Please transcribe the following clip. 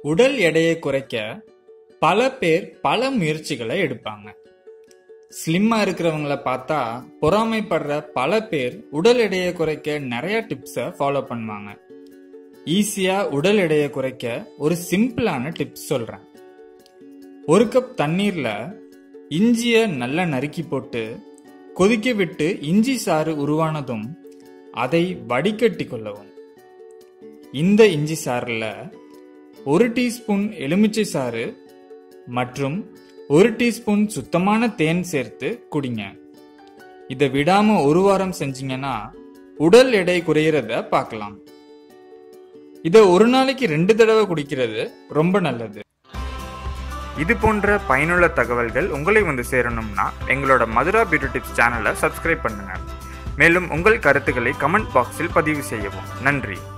உடல் எடையை குறைக்க பல பேர் பல முயற்சிகளை எடுப்பாங்க ஸ்லிம்மா இருக்கிறவங்கள பார்த்தா பொறாமைப்படுற பல பேர் உடல் எடையை குறைக்க நிறைய டிப்ஸை ஃபாலோ பண்ணுவாங்க ஈஸியா உடல் எடையை குறைக்க ஒரு சிம்பிளான டிப்ஸ் சொல்றேன் ஒரு கப் தண்ணீர்ல இஞ்சிய நல்லா நறுக்கி போட்டு கொதிக்க விட்டு இஞ்சி சாறு உருவானதும் அதை வடிகட்டி கொள்ளவும் இந்த இஞ்சி சாறில் ஒரு டீஸ்பூன் எலுமிச்சை சாறு மற்றும் ஒரு டீஸ்பூன் சுத்தமான தேன் சேர்த்து குடிங்க இதை விடாம ஒரு வாரம் செஞ்சீங்கன்னா உடல் எடை குறையிறத பார்க்கலாம் இதை ஒரு நாளைக்கு ரெண்டு தடவை குடிக்கிறது ரொம்ப நல்லது இது போன்ற பயனுள்ள தகவல்கள் உங்களை வந்து சேரணும்னா எங்களோட மதுரா பியூட்டி டிப்ஸ் சேனலை சப்ஸ்கிரைப் பண்ணுங்க மேலும் உங்கள் கருத்துக்களை கமெண்ட் பாக்ஸில் பதிவு செய்யவும் நன்றி